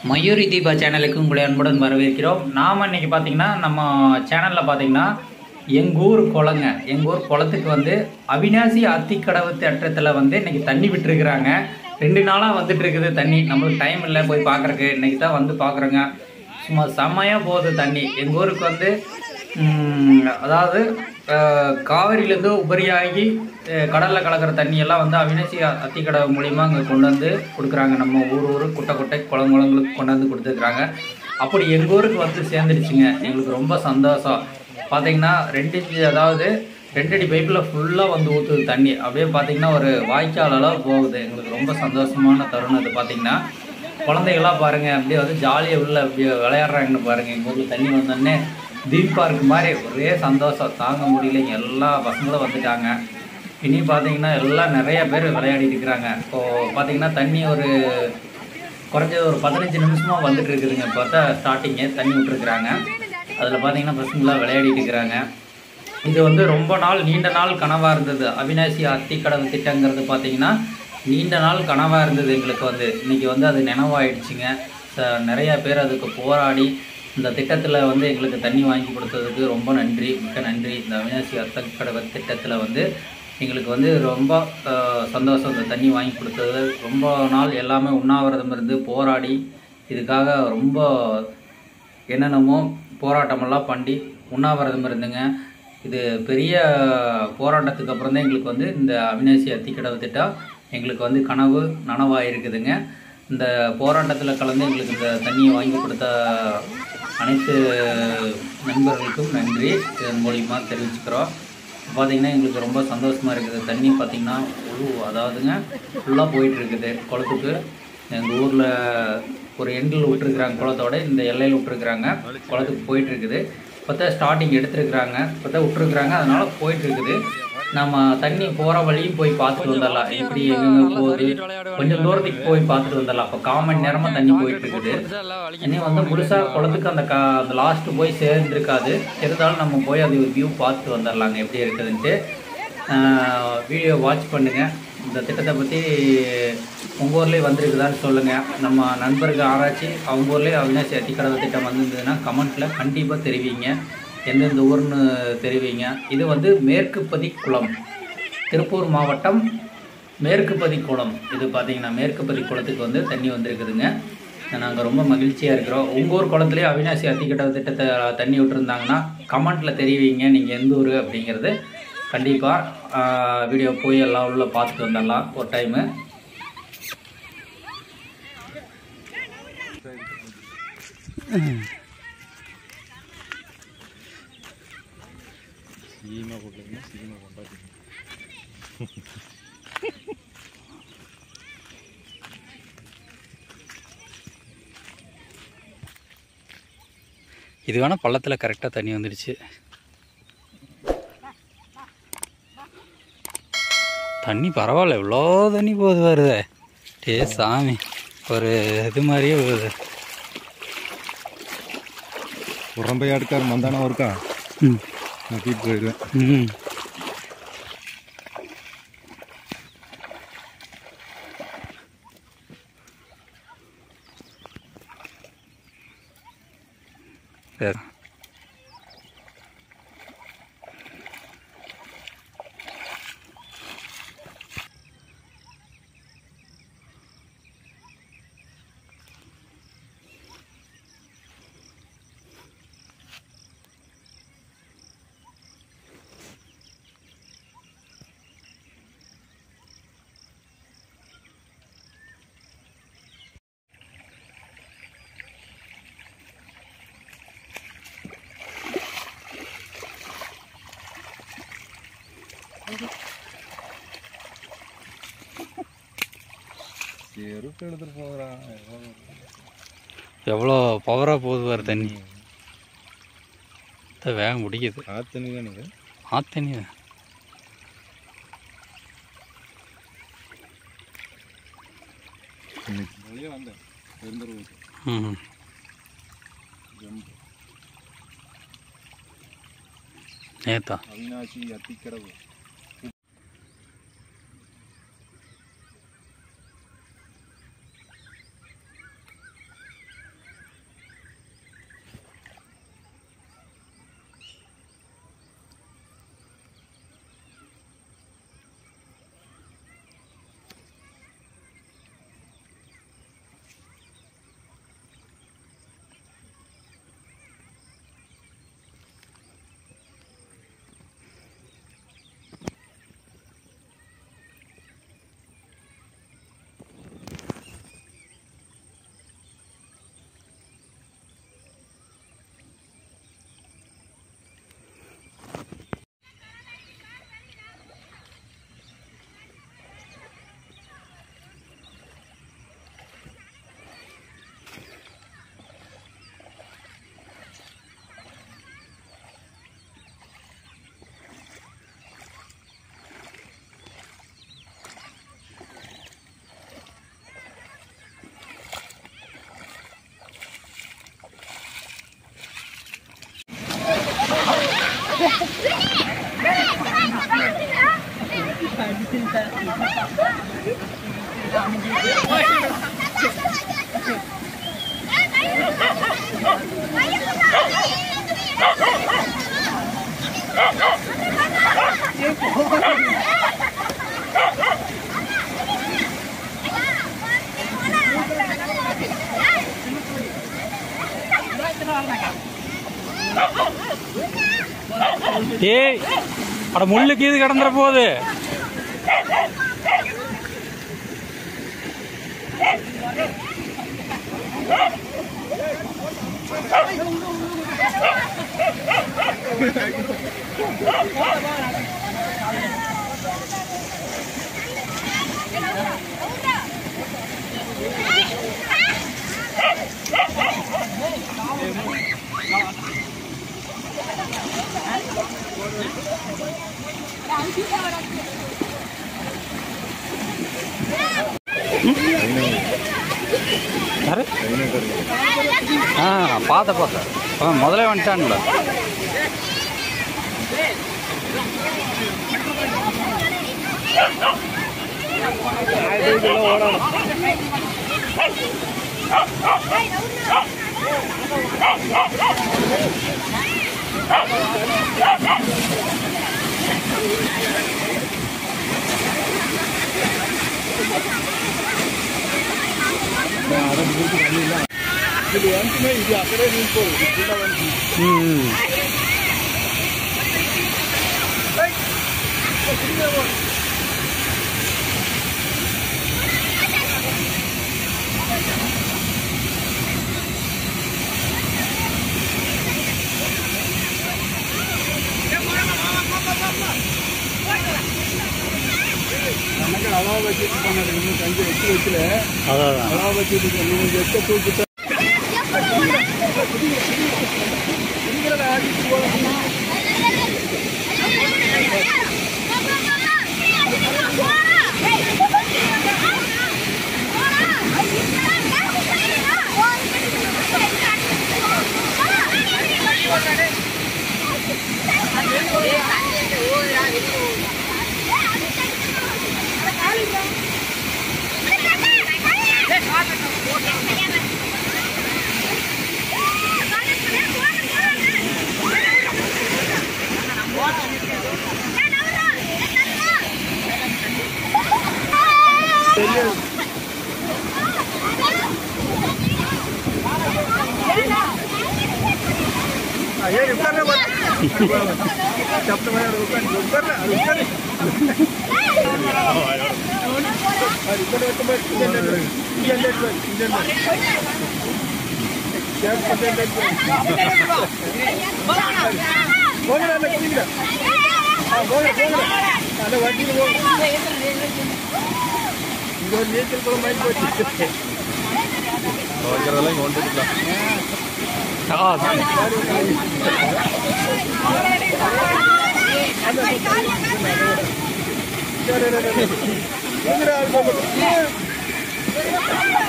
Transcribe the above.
மயூரி தீபா சேனலுக்கு உங்களை அன்புடன் வரவேற்கிறோம் நாம் இன்னைக்கு பார்த்தீங்கன்னா நம்ம சேனலில் பார்த்தீங்கன்னா எங்கள் ஊர் குளங்க எங்கள் ஊர் குளத்துக்கு வந்து அவினாசி அத்திக்கடவு தேட்டத்தில் வந்து இன்னைக்கு தண்ணி விட்டுருக்குறாங்க ரெண்டு நாளாக வந்துட்டு இருக்குது தண்ணி நம்மளுக்கு டைம் இல்லை போய் பார்க்குறக்கு இன்னைக்கு தான் வந்து பார்க்குறோங்க சும்மா செம்மையாக போகுது தண்ணி எங்கள் ஊருக்கு வந்து ம், அதாவது அஹ், காவிரியிலேருந்து உபரியாகி அஹ், கடல்ல கலக்கிற தண்ணியெல்லாம் வந்து அவினாசி அ- அத்திக்கடவு மூலியமாக அங்கே கொண்டு வந்து கொடுக்குறாங்க நம்ம ஊர் ஊர் குட்டை குட்டை குளம் குளங்களுக்கு கொண்டு வந்து கொடுத்துருக்குறாங்க அப்படி எங்கள் ஊருக்கு வந்து சேர்ந்துடுச்சுங்க எங்களுக்கு ரொம்ப சந்தோஷம் பார்த்தீங்கன்னா ரெண்டு இன்ச்சு அதாவது ரெண்டு அடி பைப்பில் ஃபுல்லாக வந்து ஊற்றுது தண்ணி அப்படியே பார்த்தீங்கன்னா ஒரு வாய்க்கால் அளவு போகுது எங்களுக்கு ரொம்ப சந்தோஷமான தருணம் இது பார்த்தீங்கன்னா குழந்தைகளாம் பாருங்க அப்படியே வந்து ஜாலியாக உள்ள அப்படியே விளையாடுறாங்கன்னு பாருங்க எங்கள் ஊரில் தண்ணி வந்தோடனே தீம் பார்க் மாதிரி ஒரே சந்தோஷம் தாங்க முடியலைங்க எல்லா பசங்களும் வந்துட்டாங்க இனி பார்த்தீங்கன்னா எல்லாம் நிறைய பேர் விளையாடிட்டு இருக்கிறாங்க இப்போது பார்த்தீங்கன்னா தண்ணி ஒரு குறைஞ்சது ஒரு பதினஞ்சு நிமிஷமாக வந்துட்டு இருக்குதுங்க இப்போ தான் ஸ்டார்டிங்கு தண்ணி விட்டுருக்குறாங்க அதில் பார்த்தீங்கன்னா பசங்களாம் விளையாடிட்டு இருக்கிறாங்க இது வந்து ரொம்ப நாள் நீண்ட நாள் கனவாக இருந்தது அவினாசி அத்திக்கடவு திட்டங்கிறது பார்த்தீங்கன்னா நீண்ட நாள் கனவாக இருந்தது எங்களுக்கு வந்து இன்றைக்கி வந்து அது நினைவாயிடுச்சுங்க ச- நிறைய பேர் அதுக்கு போராடி இந்த திட்டத்தில் வந்து எங்களுக்கு தண்ணி வாங்கி கொடுத்ததுக்கு ரொம்ப நன்றி மிக்க நன்றி இந்த அவினாசி அத்திக்கடவு திட்டத்தில் வந்து எங்களுக்கு வந்து ரொம்ப அஹ், சந்தோஷம் இந்த தண்ணி வாங்கி கொடுத்தது ரொம்ப நாள் எல்லாமே உண்ணாவிரதம் இருந்து போராடி இதுக்காக ரொம்ப என்னென்னமோ போராட்டமெல்லாம் பண்ணி உண்ணாவிரதம் இருந்துங்க இது பெரிய போராட்டத்துக்கு அப்புறம் தான் எங்களுக்கு வந்து இந்த அவினாசி அத்திக்கடவு திட்டம் எங்களுக்கு வந்து கனவு நனவாக இருக்குதுங்க இந்த போராட்டத்தில் கலந்து எங்களுக்கு இந்த தண்ணியை வாங்கி கொடுத்த அனைத்து நண்பர்களுக்கும் நன்றி இதன் மூலிமா தெரிவிச்சுக்கிறோம் பார்த்தீங்கன்னா எங்களுக்கு ரொம்ப சந்தோஷமாக இருக்குது தண்ணி பார்த்தீங்கன்னா முழு அதாவதுங்க ஃபுல்லாக போயிட்டு இருக்குது குளத்துக்கு எங்கள் ஊரில் ஒரு எண்டில் விட்டுருக்குறாங்க குளத்தோட இந்த எல்லையில் விட்டுருக்குறாங்க குளத்துக்கு போயிட்டு இருக்குது இப்போ தான் ஸ்டார்டிங் எடுத்துருக்குறாங்க இப்போ தான் விட்டுருக்குறாங்க அதனால போயிட்டு இருக்குது நம்ம தண்ணி போகிற வழியும் போய் பார்த்துட்டு வந்துடலாம் எப்படி எங்கெங்க போகுது கொஞ்சம் தூரத்துக்கு போய் பார்த்துட்டு வந்துடலாம் இப்போ கால் மணி நேரமாக தண்ணி போயிட்டு இருக்குது இனி வந்து முழுசாக குளத்துக்கு அந்த கா அந்த லாஸ்ட்டு போய் சேர்ந்துருக்காது இருந்தாலும் நம்ம போய் அது வியூ பார்த்துட்டு வந்துடலாங்க எப்படி இருக்குதுன்ட்டு வீடியோ வாட்ச் பண்ணுங்கள் இந்த திட்டத்தை பற்றி உங்கள் ஊர்லேயே வந்திருக்குதான்னு சொல்லுங்கள் நம்ம நண்பர்கள் ஆராய்ச்சி அவங்க ஊர்லேயே அவினாசி அத்திக்கடவு திட்டம் வந்திருந்ததுன்னா கமெண்ட்டில் கண்டிப்பாக தெரிவிங்க எந்தெந்த ஊர்னு தெரிவிங்க இது வந்து மேற்குப்பதி குளம் திருப்பூர் மாவட்டம் மேற்குப்பதி குளம் இது பார்த்தீங்கன்னா மேற்குப்பதி குளத்துக்கு வந்து தண்ணி வந்திருக்குதுங்க நாங்கள் ரொம்ப மகிழ்ச்சியாக இருக்கிறோம் உங்கள் ஊர் குளத்துலேயே அவினாசி அத்திக்கடவு திட்டத்தை தண்ணி விட்டுருந்தாங்கன்னா கமெண்ட்டில் தெரிவிங்க நீங்கள் எந்த ஊர் அப்படிங்கிறது கண்டிப்பாக வீடியோ போய் எல்லாம் உள்ள பார்த்துட்டு வந்துடலாம் ஒரு டைமு சீமா போட்டுருந்தா சீமா கொண்டாடி இது வேணால் பள்ளத்தில் கரெக்டாக தண்ணி வந்துடுச்சு தண்ணி பரவாயில்ல இவ்வளோ தண்ணி போகுது வருதே டே சாமி ஒரு இது மாதிரியே போகுது உரம்பையாடுக்கார் மந்தானம் இருக்கா ம் நான் தூக்கிட்டு போயிடுவேன் ம் சரி செருப்பு எடுத்துட்டு போகிறான் எவ்வளோ பவராக போகுது வர தண்ணி தான் வேகம் பிடிக்குது ஆத்தனி தானுங்க ஆத்தண்ணி இன்னைக்கு வெளியே வந்தேன் பெருந்தூர் ம் நேத்தா அவினாசி அத்திக்கடவு ஏய் அட முள்ளுக்கு இது கிடந்துற போகுது யாரு ஆ பார்த்த பார்த்த அவன் முதலே வந்துட்டான்ல ம் அதான் வைக்கிறதெல்லாம் இங்கே வந்துட்டுலாம் ஆ